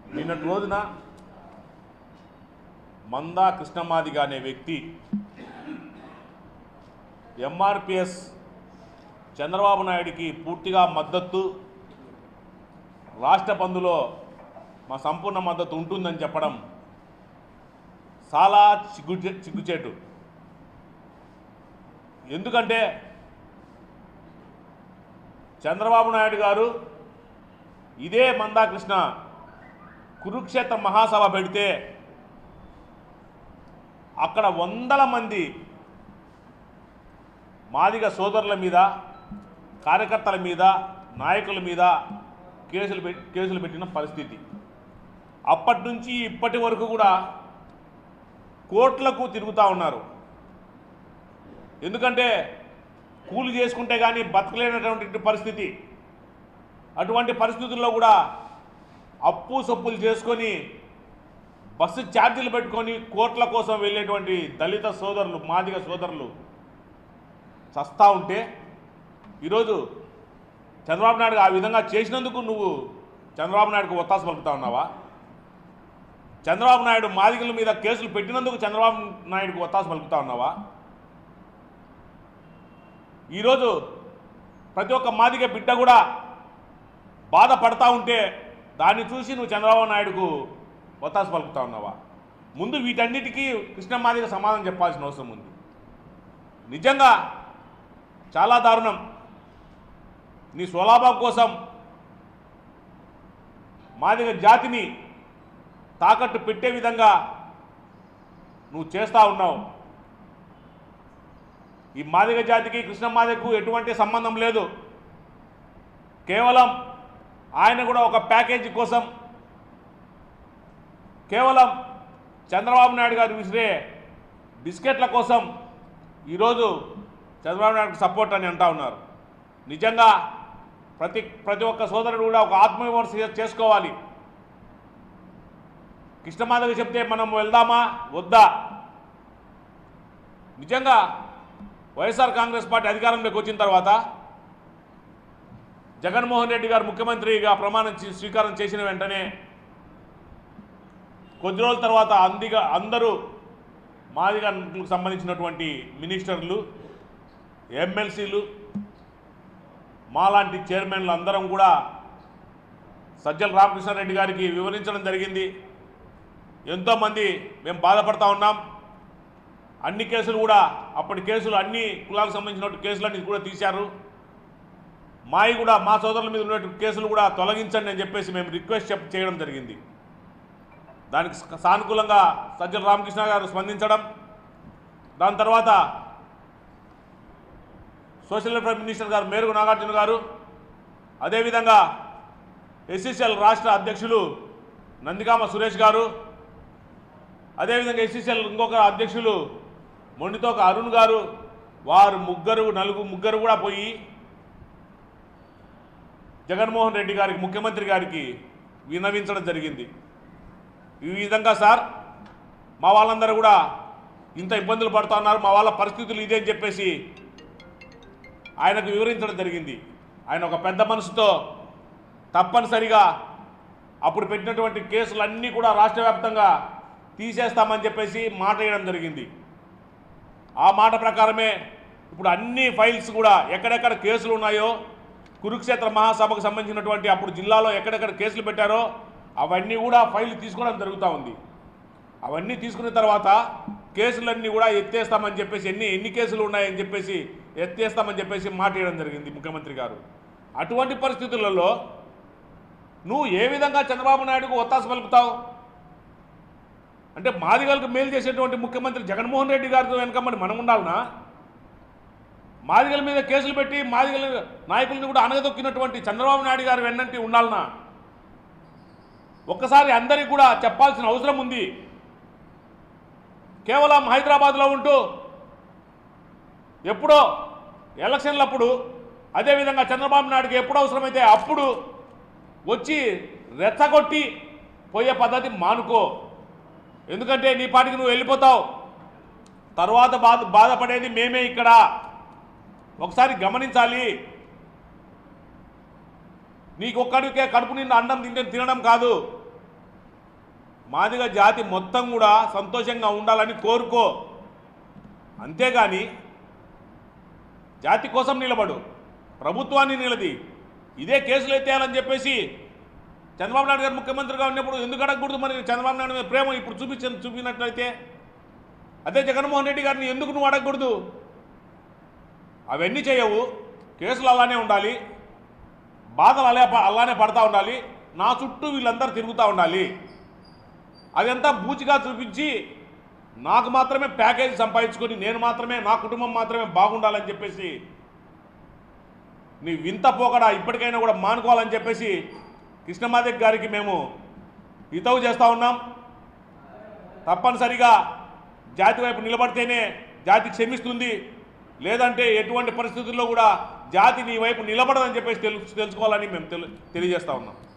నిన్నటి రోజున మందా కృష్ణమాదిగ అనే వ్యక్తి ఎంఆర్పిఎస్ చంద్రబాబు నాయుడికి పూర్తిగా మద్దతు రాష్ట్ర బంధులో మా సంపూర్ణ మద్దతు ఉంటుందని చెప్పడం చాలా చిగ్గు చిగ్గుచేటు ఎందుకంటే చంద్రబాబు నాయుడు గారు ఇదే మందాకృష్ణ కురుక్షేత్ర మహాసభ పెడితే అక్కడ వందల మంది మాదిగ సోదరుల మీద కార్యకర్తల మీద నాయకుల మీద కేసులు పెట్టి కేసులు పెట్టిన పరిస్థితి అప్పటి నుంచి ఇప్పటి వరకు కూడా కోర్టులకు తిరుగుతూ ఉన్నారు ఎందుకంటే కూలి చేసుకుంటే కానీ బతకలేనటువంటి పరిస్థితి అటువంటి పరిస్థితుల్లో కూడా అప్పు సొప్పులు చేసుకొని బస్సు ఛార్జీలు పెట్టుకొని కోట్ల కోసం వెళ్ళేటువంటి దళిత సోదరులు మాదిగ సోదరులు చస్తా ఉంటే ఈరోజు చంద్రబాబు నాయుడు ఆ విధంగా చేసినందుకు నువ్వు చంద్రబాబు నాయుడుకు ఒత్తాస పలుకుతా ఉన్నావా చంద్రబాబు నాయుడు మాదిగల మీద కేసులు పెట్టినందుకు చంద్రబాబు నాయుడుకు ఒత్తాస పలుకుతా ఉన్నావా ఈరోజు ప్రతి ఒక్క మాదిగ బిడ్డ కూడా బాధపడతా ఉంటే దాన్ని చూసి నువ్వు చంద్రబాబు నాయుడుకు ఒత్తాస పలుకుతా ఉన్నావా ముందు వీటన్నిటికీ కృష్ణమాదిగ సమాధానం చెప్పాల్సిన అవసరం ఉంది నిజంగా చాలా దారుణం నీ స్వలాభం కోసం మాదిగ జాతిని తాకట్టు పెట్టే విధంగా నువ్వు చేస్తూ ఉన్నావు ఈ మాదిగ జాతికి కృష్ణ మాదిగకు ఎటువంటి సంబంధం లేదు కేవలం ఆయన కూడా ఒక ప్యాకేజీ కోసం కేవలం చంద్రబాబు నాయుడు గారు విసిరే బిస్కెట్ల కోసం ఈరోజు చంద్రబాబు నాయుడుకు సపోర్ట్ అని అంటా ఉన్నారు నిజంగా ప్రతి ప్రతి ఒక్క సోదరుడు కూడా ఒక ఆత్మవిమర్శ చే- చేసుకోవాలి కృష్ణమాధవి చెప్తే మనం వెళ్దామా వద్దా నిజంగా వైఎస్ఆర్ కాంగ్రెస్ పార్టీ అధికారంలోకి వచ్చిన తర్వాత జగన్మోహన్ రెడ్డి గారు ముఖ్యమంత్రిగా ప్రమాణం చే- స్వీకారం చేసిన వెంటనే కొద్ది రోజుల తర్వాత అందిగా అందరూ మాదిగకు సంబంధించినటువంటి మినిస్టర్లు ఎమ్మెల్సీలు మాలాంటి చైర్మన్లు అందరం కూడా సజ్జల రామకృష్ణారెడ్డి గారికి వివరించడం జరిగింది ఎంతోమంది మేము బాధపడతా ఉన్నాం అన్ని కేసులు కూడా అప్పటి కేసులు అన్ని కులాలకు సంబంధించిన కేసులన్నీ కూడా తీశారు మాయి కూడా మా సోదరుల మీద ఉన్నటువంటి కేసులు కూడా తొలగించండి అని చెప్పేసి మేము రిక్వెస్ట్ చెప్ చేయడం జరిగింది దానికి స- సానుకూలంగా సజ్జల రామకృష్ణ గారు స్పందించడం దాని తర్వాత సోషల్ వెల్ఫేర్ మినిస్టర్ గారు మేరుగు నాగార్జున గారు అదేవిధంగా ఎస్సీసీఎల్ రాష్ట్ర అధ్యక్షులు నందిగామ సురేష్ గారు అదేవిధంగా ఎస్సీసీఎల్ ఇంకొక అధ్యక్షులు మొండితోక అరుణ్ గారు వారు ముగ్గురు నలుగురు ముగ్గురు కూడా పోయి జగన్మోహన్ రెడ్డి గారికి ముఖ్యమంత్రి గారికి విన్నవించడం జరిగింది ఈ విధంగా సార్ మా వాళ్ళందరూ కూడా ఇంత ఇబ్బందులు పడుతూ ఉన్నారు మా వాళ్ళ పరిస్థితులు ఇదే అని చెప్పేసి ఆయనకు వివరించడం జరిగింది ఆయన ఒక పెద్ద మనసుతో తప్పనిసరిగా అప్పుడు పెట్టినటువంటి కేసులన్నీ కూడా రాష్ట్ర వ్యాప్తంగా తీసేస్తామని చెప్పేసి మాట వేయడం జరిగింది ఆ మాట ప్రకారమే ఇప్పుడు అన్ని ఫైల్స్ కూడా ఎక్కడెక్కడ కేసులు ఉన్నాయో కురుక్షేత్ర మహాసభకు సంబంధించినటువంటి అప్పుడు జిల్లాలో ఎక్కడెక్కడ కేసులు పెట్టారో అవన్నీ కూడా ఫైల్ తీసుకోవడం జరుగుతూ ఉంది అవన్నీ తీసుకున్న తర్వాత కేసులన్నీ కూడా ఎత్తేస్తామని చెప్పేసి ఎన్ని ఎన్ని కేసులు ఉన్నాయని చెప్పేసి ఎత్తేస్తామని చెప్పేసి మాట వేయడం జరిగింది ముఖ్యమంత్రి గారు అటువంటి పరిస్థితులలో నువ్వు ఏ విధంగా చంద్రబాబు నాయుడుకు ఒత్తాస పలుకుతావు అంటే మాదిగలకు మేలు చేసేటువంటి ముఖ్యమంత్రి జగన్మోహన్ రెడ్డి గారితో వెనకమ్మని మనం ఉండాలనా మాదిగల మీద కేసులు పెట్టి మాదిగల నాయకులను కూడా అనగదొక్కినటువంటి చంద్రబాబు నాయుడు గారు వెన్నంటి ఉండాలనా ఒక్కసారి అందరికీ కూడా చెప్పాల్సిన అవసరం ఉంది కేవలం హైదరాబాద్లో ఉంటూ ఎప్పుడో ఎలక్షన్లప్పుడు అదేవిధంగా చంద్రబాబు నాయుడుకి ఎప్పుడు అవసరమైతే అప్పుడు వచ్చి రెచ్చగొట్టి పోయే పద్ధతి మానుకో ఎందుకంటే నీ పాటికి నువ్వు వెళ్ళిపోతావు తర్వాత బాధ బాధపడేది మేమే ఇక్కడ ఒకసారి గమనించాలి నీకు ఒక్కడికే కడుపు నిండా అన్నం తింటే తినడం కాదు మాదిగ జాతి మొత్తం కూడా సంతోషంగా ఉండాలని కోరుకో అంతేగాని జాతి కోసం నిలబడు ప్రభుత్వాన్ని నిలది ఇదే కేసులు ఎత్తేయాలని చెప్పేసి చంద్రబాబు నాయుడు గారు ముఖ్యమంత్రిగా ఉన్నప్పుడు ఎందుకు అడగకూడదు మరి చంద్రబాబు నాయుడు మీద ప్రేమ ఇప్పుడు చూపించ చూపినట్లయితే అదే జగన్మోహన్ రెడ్డి గారిని ఎందుకు నువ్వు అడగకూడదు అవన్నీ చేయవు కేసులు అలానే ఉండాలి బాధలు అలా అలానే పడతా ఉండాలి నా చుట్టూ వీళ్ళందరూ తిరుగుతూ ఉండాలి అదంతా బూచిగా చూపించి నాకు మాత్రమే ప్యాకేజీ సంపాదించుకొని నేను మాత్రమే నా కుటుంబం మాత్రమే బాగుండాలని చెప్పేసి నీ వింత పోకడా ఇప్పటికైనా కూడా మానుకోవాలని చెప్పేసి కృష్ణమాదిక్ గారికి మేము హితవు చేస్తూ ఉన్నాం తప్పనిసరిగా జాతి వైపు నిలబడితేనే జాతి క్షమిస్తుంది లేదంటే ఎటువంటి పరిస్థితుల్లో కూడా జాతి నీ వైపు నిలబడదని చెప్పేసి తెలుసు తెలుసుకోవాలని మేము తెలు తెలియజేస్తా ఉన్నాం